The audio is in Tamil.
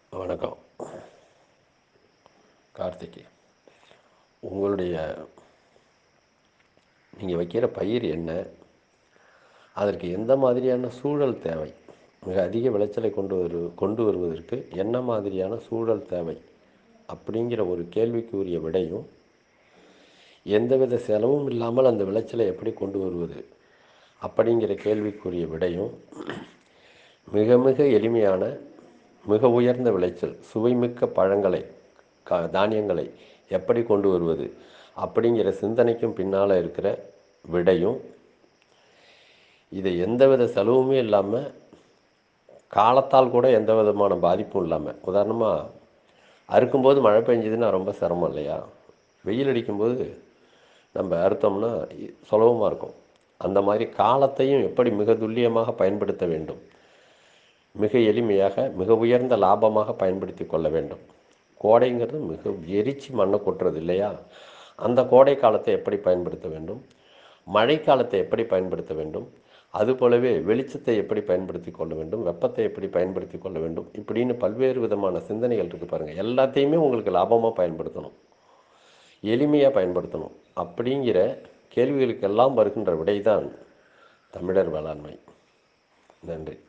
வணக்கம் கார்த்திக் உங்களுடைய நீங்கள் வைக்கிற பயிர் என்ன அதற்கு எந்த மாதிரியான சூழல் தேவை மிக அதிக விளைச்சலை கொண்டு வரு கொண்டு வருவதற்கு என்ன மாதிரியான சூழல் தேவை அப்படிங்கிற ஒரு கேள்விக்குரிய விடையும் எந்தவித செலவும் இல்லாமல் அந்த விளைச்சலை எப்படி கொண்டு வருவது அப்படிங்கிற கேள்விக்குரிய விடையும் மிக மிக எளிமையான மிக உயர்ந்த விளைச்சல் சுவைமிக்க பழங்களை க தானியங்களை எப்படி கொண்டு வருவது அப்படிங்கிற சிந்தனைக்கும் பின்னால் இருக்கிற விடையும் இதை எந்தவித செலவுமே இல்லாமல் காலத்தால் கூட எந்த விதமான பாதிப்பும் இல்லாமல் உதாரணமாக அறுக்கும்போது மழை பெஞ்சதுன்னா ரொம்ப சிரமம் இல்லையா வெயில் அடிக்கும்போது நம்ம அறுத்தோம்னா சுலபமாக இருக்கும் அந்த மாதிரி காலத்தையும் எப்படி மிக துல்லியமாக பயன்படுத்த வேண்டும் மிக எளிமையாக மிக உயர்ந்த லாபமாக பயன்படுத்தி கொள்ள வேண்டும் கோடைங்கிறது மிக எரிச்சு மண்ணை கொட்டுறது இல்லையா அந்த கோடை காலத்தை எப்படி பயன்படுத்த வேண்டும் மழைக்காலத்தை எப்படி பயன்படுத்த வேண்டும் அதுபோலவே வெளிச்சத்தை எப்படி பயன்படுத்தி கொள்ள வேண்டும் வெப்பத்தை எப்படி பயன்படுத்தி கொள்ள வேண்டும் இப்படின்னு பல்வேறு விதமான சிந்தனைகள் இருக்குது பாருங்கள் எல்லாத்தையுமே உங்களுக்கு லாபமாக பயன்படுத்தணும் எளிமையாக பயன்படுத்தணும் அப்படிங்கிற கேள்விகளுக்கெல்லாம் வருகின்ற விடைதான் தமிழர் வேளாண்மை நன்றி